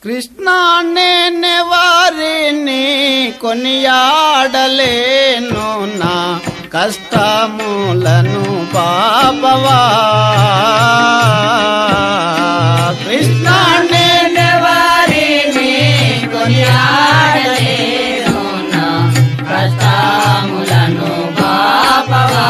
కృష్ణ నేనే వారిని కొనియాడలేను నా కష్టములను పాపవా కృష్ణ నేనే వారిని కొనియాడలేను నా కష్టములను బాపవా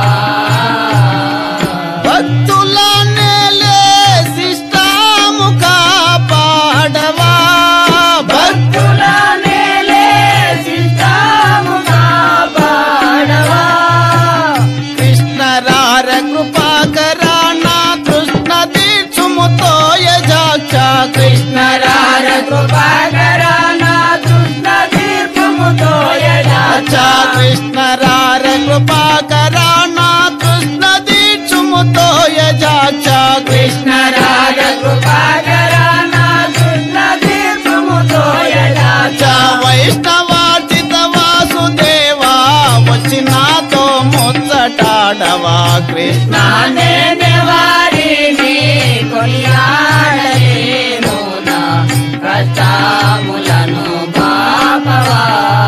భక్తుల నేలే శిష్టాము కాపాడవా భక్తుల నేలే శిష్టాము కాపాడవా కృష్ణ రార కృపాకరా నా కృష్ణ తీర్చుముతో యజాక్ష కృష్ణ నరార కృపాకర నా కృష్ణ తీర్థముతో అచ్చ కృష్ణ రార కృపాకరా నా కృష్ణ తీర్చుముతో యజాక్ష కృష్ణ నరార కృపాకర నా కృష్ణ తీర్థముతో అచ్చ వైష్ణవార్జిత వాసుదేవా వచ్చి నాతో ముచ్చటాడవా కృష్ణ నానే వారిని కొనియాడలేను నా కష్టములను బాపవా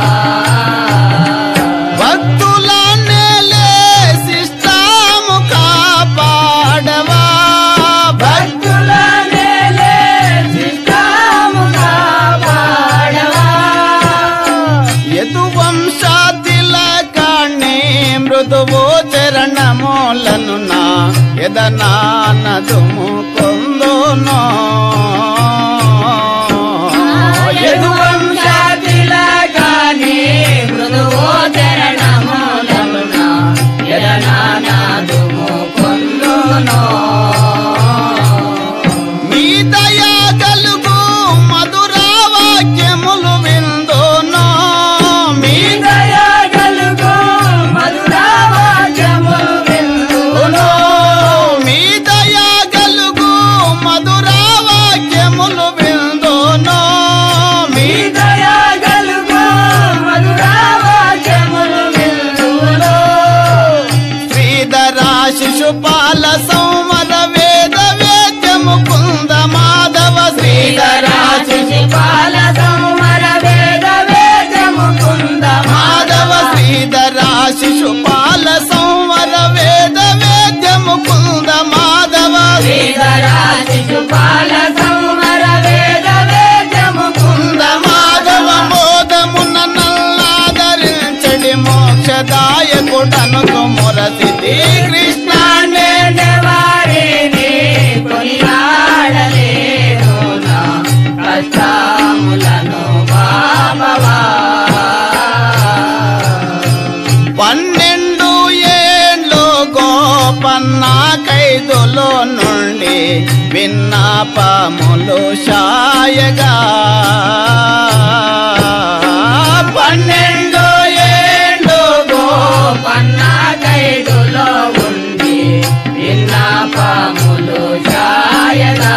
భక్తుల నేలే శిష్టాము కాపాడవా భక్తు భక్తుల నేలే శిష్టాము కాపాడవా యదు వంశాతిల కాణి మృదువు చరణములను నా ఎదనానదుము కొందునో యదు యదువంశాతిల గాని మృదువో చరణములమున ఎడనానాదుము పొందునో మీ దయా గలుగు మధుర వాక్యములు విందునో మీ దయా గలుగు మధురావాక్యము విందునో మీ దయా గలుగు మధుర వాక్యములు విందునో మీ దయా గలుగు మధురావాక్యములు విందునో శ్రీధరా శిశుపాల సంవర వేద వేద్యము కుంద మాధవ శ్రీధరా శిశుపాల సంవర వేద వేదము కుంద మాధవ శ్రీధరా శిశుపాల సంవర వేద వేద్యము కుంద మాధవ శ్రీధరా శిశుపాల సంవర వేద వేదము కుంద మాధవ మోదమున నల్లాదరించడి మోక్షదాయకుడను మురసిది కృష్ణ కృష్ణాండే వారిని కొనియాడలేను నా కష్టములను బాబవా పన్నెండు ఏండ్లు గోపన్న ఖైదులో నుండి విన్నాపములు షాయగా పన్నెండు ఏండ్లు గోపన్న కైదులో ఉండి విన్నాపములు ఛాయగా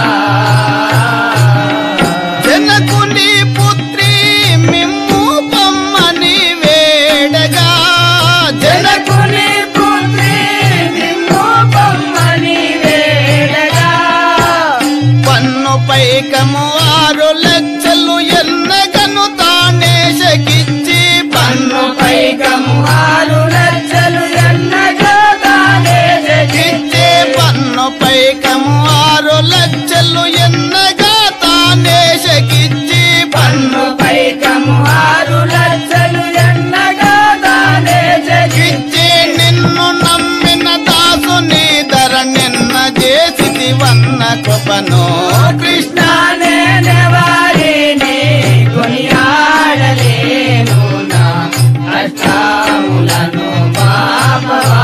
జనకుని పుత్రి మిమ్ము పమ్మని వేడగా జనకు జనకుని పుత్రి నిన్ను పొమ్మని వేడగా పన్ను పైకము ఆరు లక్షలు ఎన్నగను తానే శకిచ్చి పన్ను పన్ను పైకము ఆరు లక్షలు ఎన్నగా తానే ఇచ్చే పన్ను పైకము ఆరు లక్షలు ఎన్నగా తానే శకిచ్చి పన్ను పన్ను పైకము ఆరు లక్షలు ఎన్నగా తానే ఇచ్చి నిన్ను నమ్మిన దాసుని ధర నిన్న చేసి వన్న కృపను కృష్ణ కృష్ణానే వారిని కొనియాడలేను నా కష్టములను బాబవా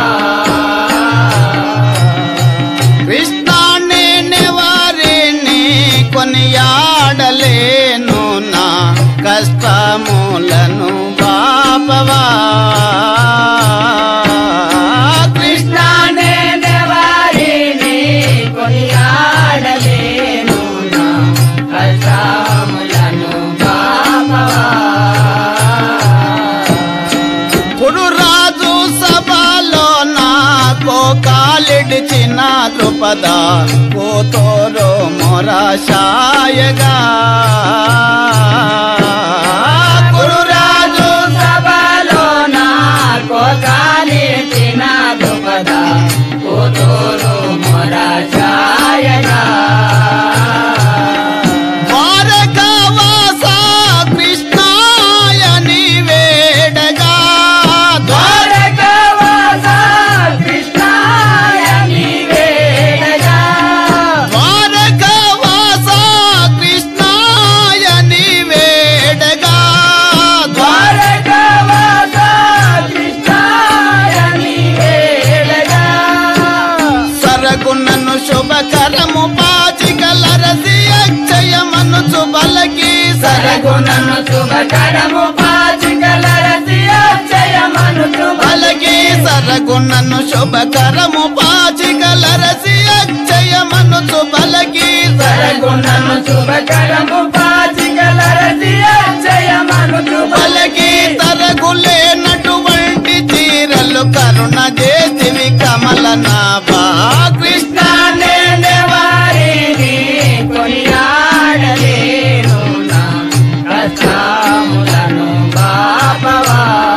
కృష్ణ నేను వారిని కొనియాడలేను నా కష్టములను బాపవా కృష్ణ కృష్ణానే వారిని కొనియాడలేను నా కష్టములను బాబవా కురు రాజు సభలో నాకో కాలిడిచిన ద్రుపద కోతోరో మొరశాయగా సరగుణను శుభకరము పాచికల రసి అక్షయమను శుభ పలకి సరగుణను శుభకరము పాచికల రసి అక్షయమనుచు పలకి సరగుణను శుభకరము పాచికల రసి అక్షయమను శుభ పలకి తరగులేనటువంటి చీరలు కరుణ చేతివి కమల నాభా కృష్ణ కృష్ణానే వారిని కొనియాడలేను నా కష్టాములను బాపవా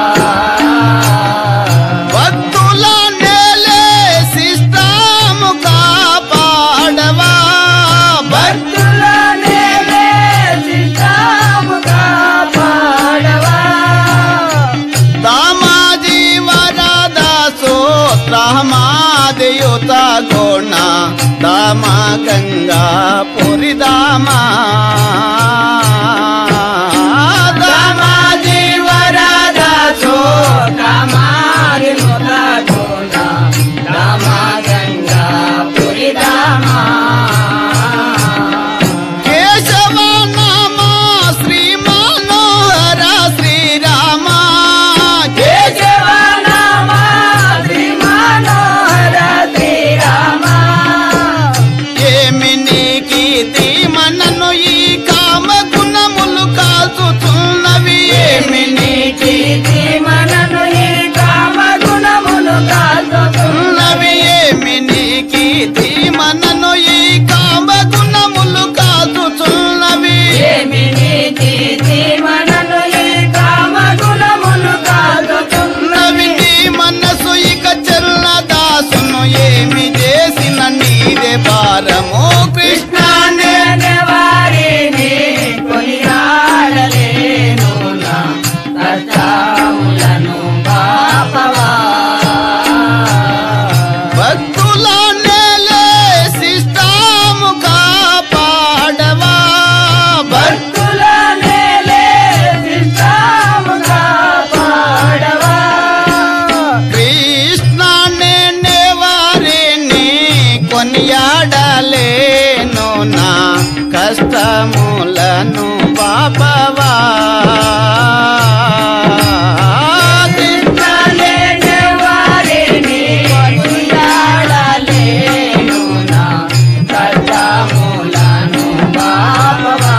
భక్తుల నేలే శిష్టాము కాపాడవా భక్తు భక్తులనే శిష్టాముగా పాడవా దామాజీ వరదాసో రామాదయుత గోణ దామ గంగా పురి దామా రామాజీ వరదాసో కామారి ముదగోణ రామ గంగా పురి రామా కేశవ నామ శ్రీ మనోహర శ్రీరామ కేశవ నామ శ్రీ మనోహర శ్రీరామ ఏమి నీకీతి మనను ఈ కామ గుణములు కాల్చుతున్నవి ఏమి ఏమి నీకి మనను ఈ కామ గుణములు కాల్చుతున్న ఉన్నవి ఏమి నీకీతి మనను ఈ కామ గుణములు కాల్చుతున్నవి ఏమి నీతి మనను ఈ కామ గుణములు కాల్చుతున్న ఉన్నవి నీ మనసు ఇక చెల్ల దాసును ఏమి చేసిన నీదే భారము కృష్ణ కృష్ణానే వారిని కొనియాడలేను నా కష్టాములను పాపవా భక్తుల నేలే శిష్టాము కాపాడవా భక్తు భక్తులనేలే శిష్టాముగా పాడవా కృష్ణ నేనే వారిని కొనియాడలేను నా కష్టములను పాపవా కృష్ణానే వారిని కొనియాడలేను నా కష్టాములను పాపవా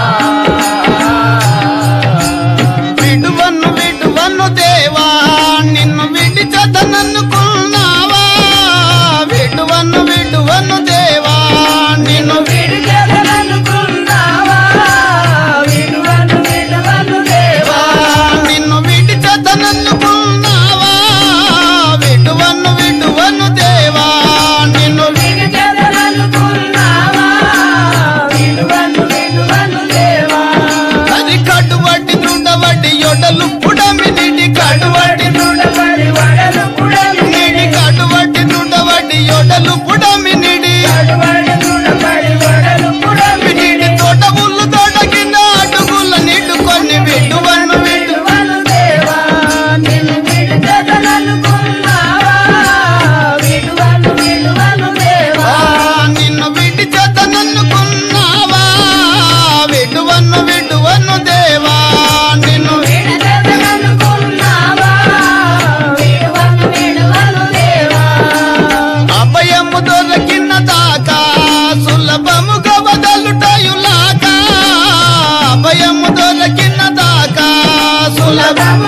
విడువను విడువను దేవా నిన్ను విడిచదననుకున్నావా విడువను విడువను దేవా నిన్ను విడిచెదలనుకున్నావా? విడువను విడువను దేవా. నిన్ను విడిచదననుకున్నావా విడువను విడువను దేవా నిన్ను విడిచెదలనుకున్నావా? విడువను విడువను దేవా. అది కడువటి దుడవటి యొడలు పుడమి నిడి కడువటి నుడబడి వడలు పుడమి నిడి కడువటి దుడవటి యొడలు పుడమి నిడి నడుబడి నుడబడి వడలు పుడమి నిడి తోట ముళ్ళు తోటకింద అడుగుల నిడుకొని విడువను విడు విడువను దేవా. నిన్ను విడిచెదలనుకున్నావా? విడువను విడువను దేవా. ఆ, నిన్ను విడిచదననుకున్నావా విడువను విడువను దేవా నిన్ను విడిచెదలనుకున్నావా? విడువను విడువను దేవా. అభయము దొరికిన దాకా సులభముగా వదలుటయులాగా అభయము దొరికిన దాకా సులభ సులభము